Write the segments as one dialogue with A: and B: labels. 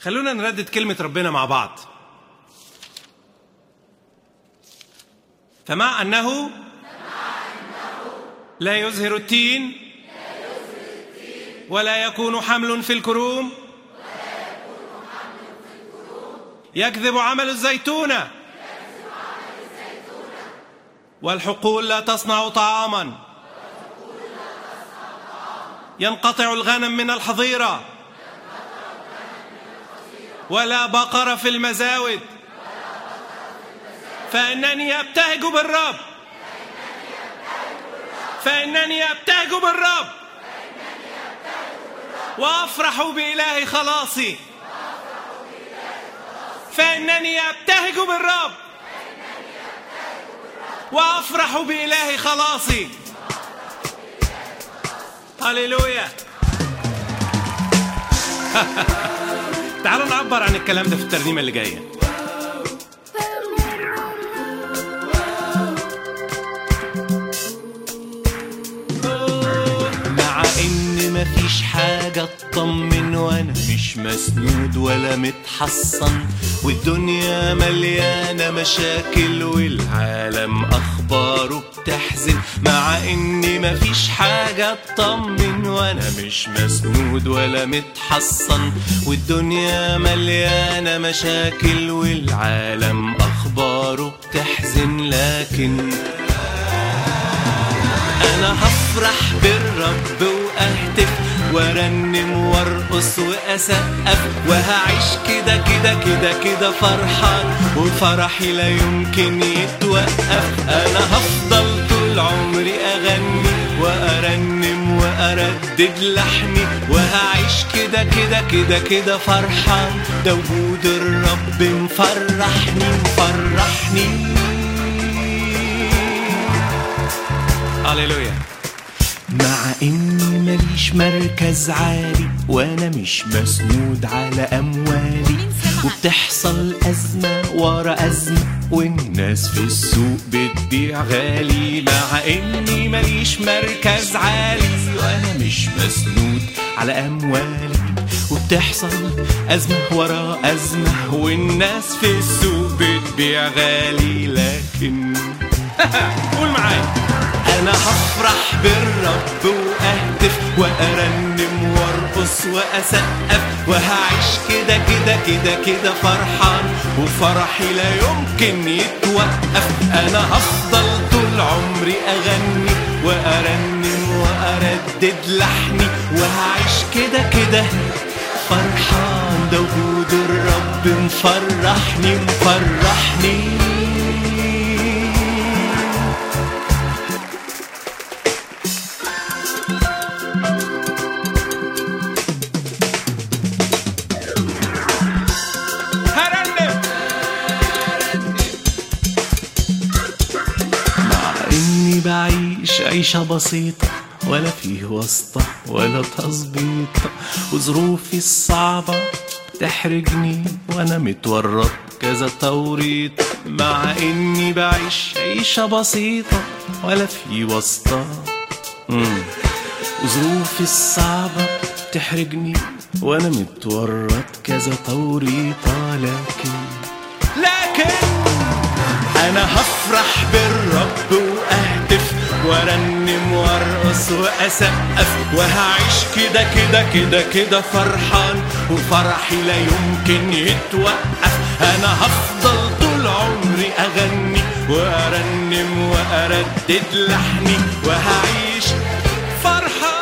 A: خلونا نردد كلمة ربنا مع بعض فمع أنه لا يزهر التين ولا يكون حمل في الكروم يكذب عمل الزيتونة والحقول لا تصنع طعاما ينقطع الغنم من الحظيرة ولا بقر في المزاود فإنني أبتهج بالرب فإنني أبتهج بالرب وأفرح بإله خلاصي فإنني أبتهج بالرب وأفرح بإله خلاصي هللويا تعالوا نعبر عن الكلام ده في الترنيمة اللي جاية
B: مع ان مفيش حاجة تطمن وانا مش مسنود ولا متحصن والدنيا مليانة مشاكل والعالم اخباره بتحزن مع ان مفيش حاجة تطمن وانا مش مسنود ولا متحصن والدنيا مليانة مشاكل والعالم اخباره بتحزن لكن انا هفرح بالرب واهتف وارنم وارقص واسقف وهعيش كده كده كده كده فرحان وفرحي لا يمكن يتوقف انا هفضل طول عمري اغني وارنم واردد لحني وهعيش كده كده كده كده فرحان ده وجود الرب مفرحني مفرحني
A: هللويا
B: مع اني ماليش مركز عالي وانا مش مسنود على اموالي وبتحصل ازمه ورا ازمه والناس في السوق بتبيع غالي مع اني ماليش مركز عالي وانا مش مسنود على اموالي وبتحصل أزمة ورا أزمة والناس في السوق بتبيع غالي لكن
A: قول معايا
B: انا هفرح بالرب واهتف وارنم وارقص واسقف وهعيش كده كده كده كده فرحان وفرحي لا يمكن يتوقف انا هفضل طول عمري اغني وارنم واردد لحني وهعيش كده كده فرحان ده وجود الرب مفرحني مفرحني
A: هرنم
B: مع اني بعيش عيشة بسيطة ولا فيه واسطة ولا تظبيط وظروفي الصعبة تحرجني وانا متورط كذا توريط مع اني بعيش عيشة بسيطة ولا في واسطة مم. وظروفي الصعبة تحرجني وانا متورط كذا توريطة لكن
A: لكن
B: انا هفرح بالرب واهتف وارنم وارقص واسقف وهعيش كده كده كده كده فرحان وفرحي لا يمكن يتوقف انا هفضل طول عمري اغني وارنم واردد لحني وهعيش فرحان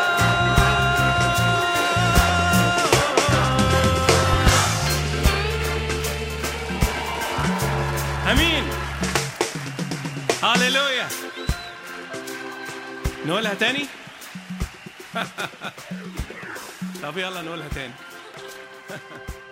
A: امين هللويا نقولها تاني طب يلا نقولها تاني